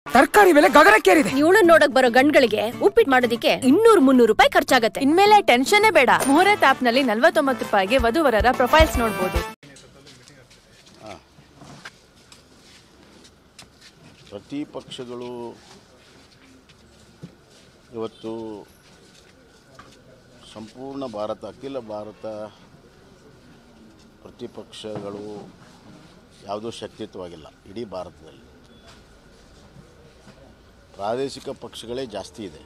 ತರಕಾರಿ ಬೆಲೆ ಗಗನಕ್ಕೇರಿದೆ ಇವಳು ನೋಡಕ್ ಬರೋ ಗಂಡ್ಗಳಿಗೆ ಉಪ್ಪಿಟ್ಟು ಮಾಡೋದಿಕ್ಕೆ ಇನ್ನೂರ್ ಮುನ್ನೂರು ರೂಪಾಯಿ ಖರ್ಚಾಗತ್ತೆ ಇನ್ಮೇಲೆ ಟೆನ್ಷನ್ನೇ ಬೇಡ ಮುಹೂರ್ತ್ ಆಪ್ ನಲ್ಲಿ ನಲ್ವತ್ತೊಂಬತ್ತು ರೂಪಾಯಿಗೆ ವಧುವರರ ಪ್ರೊಫೈಲ್ಸ್ ನೋಡಬಹುದು ಪ್ರತಿ ಪಕ್ಷಗಳು ಇವತ್ತು ಸಂಪೂರ್ಣ ಭಾರತ ಅಖಿಲ ಭಾರತ ಪ್ರತಿಪಕ್ಷಗಳು ಯಾವುದೂ ಶಕ್ತಿಯುತವಾಗಿಲ್ಲ ಇಡೀ ಭಾರತದಲ್ಲಿ ಪ್ರಾದೇಶಿಕ ಪಕ್ಷಗಳೇ ಜಾಸ್ತಿ ಇದೆ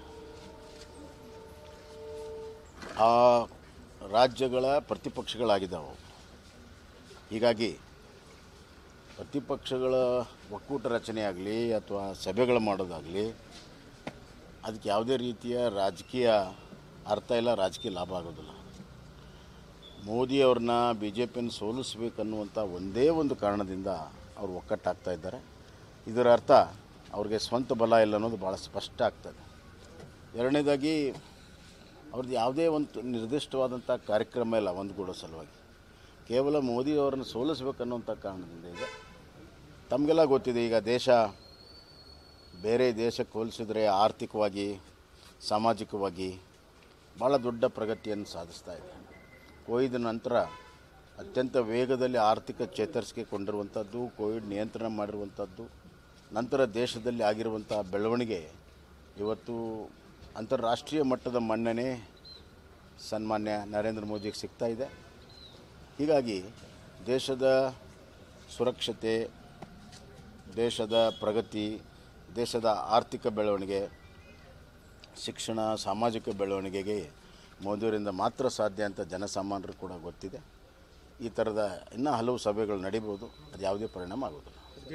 ಆ ರಾಜ್ಯಗಳ ಪ್ರತಿಪಕ್ಷಗಳಾಗಿದ್ದಾವೆ ಹೀಗಾಗಿ ಪ್ರತಿಪಕ್ಷಗಳ ಒಕ್ಕೂಟ ರಚನೆ ಆಗಲಿ ಅಥವಾ ಸಭೆಗಳು ಮಾಡೋದಾಗಲಿ ಅದಕ್ಕೆ ಯಾವುದೇ ರೀತಿಯ ರಾಜಕೀಯ ಅರ್ಥ ಇಲ್ಲ ರಾಜಕೀಯ ಲಾಭ ಆಗೋದಿಲ್ಲ ಮೋದಿಯವ್ರನ್ನ ಬಿ ಜೆ ಪಿಯನ್ನು ಸೋಲಿಸ್ಬೇಕನ್ನುವಂಥ ಒಂದೇ ಒಂದು ಕಾರಣದಿಂದ ಅವರು ಒಕ್ಕಟ್ಟಾಗ್ತಾ ಇದ್ದಾರೆ ಇದರ ಅರ್ಥ ಅವ್ರಿಗೆ ಸ್ವಂತ ಬಲ ಇಲ್ಲ ಅನ್ನೋದು ಭಾಳ ಸ್ಪಷ್ಟ ಆಗ್ತದೆ ಎರಡನೇದಾಗಿ ಅವ್ರದ್ದು ಯಾವುದೇ ಒಂದು ನಿರ್ದಿಷ್ಟವಾದಂಥ ಕಾರ್ಯಕ್ರಮ ಇಲ್ಲ ಒಂದುಗೂಡೋ ಸಲುವಾಗಿ ಕೇವಲ ಮೋದಿಯವರನ್ನು ಸೋಲಿಸ್ಬೇಕನ್ನುವಂಥ ಕಾರಣದಿಂದ ಇದೆ ತಮಗೆಲ್ಲ ಗೊತ್ತಿದೆ ಈಗ ದೇಶ ಬೇರೆ ದೇಶಕ್ಕೆ ಹೋಲಿಸಿದರೆ ಆರ್ಥಿಕವಾಗಿ ಸಾಮಾಜಿಕವಾಗಿ ಭಾಳ ದೊಡ್ಡ ಪ್ರಗತಿಯನ್ನು ಸಾಧಿಸ್ತಾ ಇದೆ ಕೋವಿಡ್ ನಂತರ ಅತ್ಯಂತ ವೇಗದಲ್ಲಿ ಆರ್ಥಿಕ ಚೇತರಿಸಿಕೆ ಕೊಂಡಿರುವಂಥದ್ದು ಕೋವಿಡ್ ನಿಯಂತ್ರಣ ಮಾಡಿರುವಂಥದ್ದು ನಂತರ ದೇಶದಲ್ಲಿ ಆಗಿರುವಂಥ ಬೆಳವಣಿಗೆ ಇವತ್ತು ಅಂತಾರಾಷ್ಟ್ರೀಯ ಮಟ್ಟದ ಮನ್ನಣೆ ಸನ್ಮಾನ್ಯ ನರೇಂದ್ರ ಮೋದಿಗೆ ಸಿಗ್ತಾ ಇದೆ ಹೀಗಾಗಿ ದೇಶದ ಸುರಕ್ಷತೆ ದೇಶದ ಪ್ರಗತಿ ದೇಶದ ಆರ್ಥಿಕ ಬೆಳವಣಿಗೆ ಶಿಕ್ಷಣ ಸಾಮಾಜಿಕ ಬೆಳವಣಿಗೆಗೆ ಮೋದಿಯವರಿಂದ ಮಾತ್ರ ಸಾಧ್ಯ ಅಂತ ಜನಸಾಮಾನ್ಯರು ಕೂಡ ಗೊತ್ತಿದೆ ಈ ಥರದ ಇನ್ನೂ ಹಲವು ಸಭೆಗಳು ನಡೀಬೋದು ಅದು ಯಾವುದೇ ಪರಿಣಾಮ ಆಗೋದಿಲ್ಲ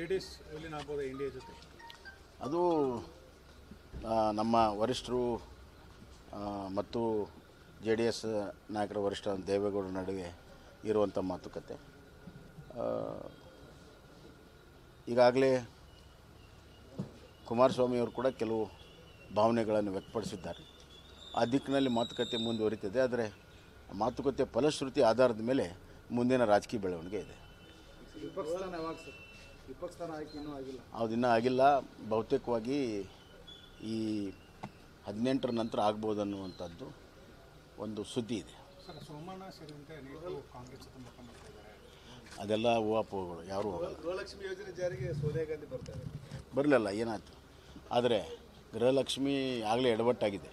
ಅದು ಆ, ನಮ್ಮ ವರಿಷ್ಠರು ಆ, ಮತ್ತು ಜೆ ಡಿ ಎಸ್ ನಾಯಕರ ವರಿಷ್ಠ ದೇವೇಗೌಡರ ನಡುವೆ ಇರುವಂಥ ಮಾತುಕತೆ ಆ, ಈಗಾಗಲೇ ಕುಮಾರಸ್ವಾಮಿಯವರು ಕೂಡ ಕೆಲವು ಭಾವನೆಗಳನ್ನು ವ್ಯಕ್ತಪಡಿಸಿದ್ದಾರೆ ಆ ದಿಕ್ಕಿನಲ್ಲಿ ಮಾತುಕತೆ ಮುಂದುವರಿತಿದೆ ಆದರೆ ಆ ಮಾತುಕತೆ ಫಲಶ್ರುತಿ ಆಧಾರದ ಮೇಲೆ ಮುಂದಿನ ರಾಜಕೀಯ ಬೆಳವಣಿಗೆ ಇದೆ ಅದು ಇನ್ನೂ ಆಗಿಲ್ಲ ಬಹುತೇಕವಾಗಿ ಈ ಹದಿನೆಂಟರ ನಂತರ ಆಗ್ಬೋದು ಅನ್ನುವಂಥದ್ದು ಒಂದು ಸುದ್ದಿ ಇದೆ ಅದೆಲ್ಲ ಊಹಾಪೋಹಗಳು ಯಾರೂ ಹೋಗಲ್ಲ ಗೃಹಲಕ್ಷ್ಮಿ ಯೋಜನೆ ಜಾರಿಗೆ ಸೋನಿಯಾ ಗಾಂಧಿ ಬರ್ತಾರೆ ಬರಲಿಲ್ಲ ಏನಾಯ್ತು ಆದರೆ ಗೃಹಲಕ್ಷ್ಮಿ ಆಗಲೇ ಎಡವಟ್ಟಾಗಿದೆ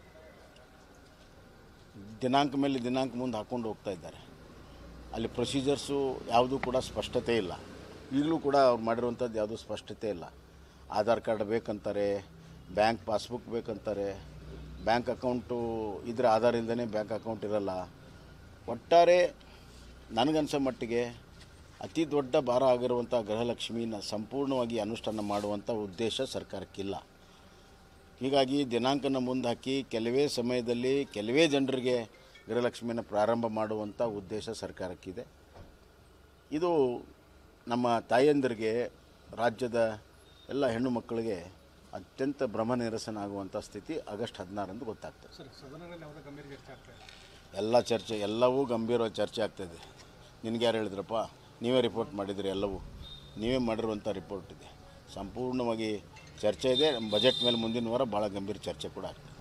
ದಿನಾಂಕ ಮೇಲೆ ದಿನಾಂಕ ಮುಂದೆ ಹಾಕ್ಕೊಂಡು ಹೋಗ್ತಾ ಇದ್ದಾರೆ ಅಲ್ಲಿ ಪ್ರೊಸೀಜರ್ಸು ಯಾವುದೂ ಕೂಡ ಸ್ಪಷ್ಟತೆ ಇಲ್ಲ ಈಗಲೂ ಕೂಡ ಅವ್ರು ಮಾಡಿರುವಂಥದ್ದು ಯಾವುದೂ ಸ್ಪಷ್ಟತೆ ಇಲ್ಲ ಆಧಾರ್ ಕಾರ್ಡ್ ಬೇಕಂತಾರೆ ಬ್ಯಾಂಕ್ ಪಾಸ್ಬುಕ್ ಬೇಕಂತಾರೆ ಬ್ಯಾಂಕ್ ಅಕೌಂಟು ಇದ್ರೆ ಆಧಾರ್ ಇಲ್ಲದೇ ಬ್ಯಾಂಕ್ ಅಕೌಂಟ್ ಇರಲ್ಲ ಒಟ್ಟಾರೆ ನನಗನ್ಸೋ ಮಟ್ಟಿಗೆ ಅತಿ ದೊಡ್ಡ ಭಾರ ಆಗಿರುವಂಥ ಗೃಹಲಕ್ಷ್ಮಿನ ಸಂಪೂರ್ಣವಾಗಿ ಅನುಷ್ಠಾನ ಮಾಡುವಂಥ ಉದ್ದೇಶ ಸರ್ಕಾರಕ್ಕಿಲ್ಲ ಹೀಗಾಗಿ ದಿನಾಂಕನ ಮುಂದೆ ಹಾಕಿ ಕೆಲವೇ ಸಮಯದಲ್ಲಿ ಕೆಲವೇ ಜನರಿಗೆ ಗೃಹಲಕ್ಷ್ಮಿನ ಪ್ರಾರಂಭ ಮಾಡುವಂಥ ಉದ್ದೇಶ ಸರ್ಕಾರಕ್ಕಿದೆ ಇದು ನಮ್ಮ ತಾಯಂದಿರಿಗೆ ರಾಜ್ಯದ ಎಲ್ಲ ಹೆಣ್ಣು ಮಕ್ಕಳಿಗೆ ಅತ್ಯಂತ ಭ್ರಮ ನಿರಸನ ಆಗುವಂಥ ಸ್ಥಿತಿ ಆಗಸ್ಟ್ ಹದಿನಾರಂದು ಗೊತ್ತಾಗ್ತದೆ ಎಲ್ಲ ಚರ್ಚೆ ಎಲ್ಲವೂ ಗಂಭೀರ ಚರ್ಚೆ ಆಗ್ತಾಯಿದೆ ನಿನಗೆ ಯಾರು ಹೇಳಿದ್ರಪ್ಪ ನೀವೇ ರಿಪೋರ್ಟ್ ಮಾಡಿದ್ರಿ ಎಲ್ಲವೂ ನೀವೇ ಮಾಡಿರುವಂಥ ರಿಪೋರ್ಟ್ ಇದೆ ಸಂಪೂರ್ಣವಾಗಿ ಚರ್ಚೆ ಇದೆ ಬಜೆಟ್ ಮೇಲೆ ಮುಂದಿನ ವಾರ ಭಾಳ ಗಂಭೀರ ಚರ್ಚೆ ಕೂಡ ಆಗ್ತದೆ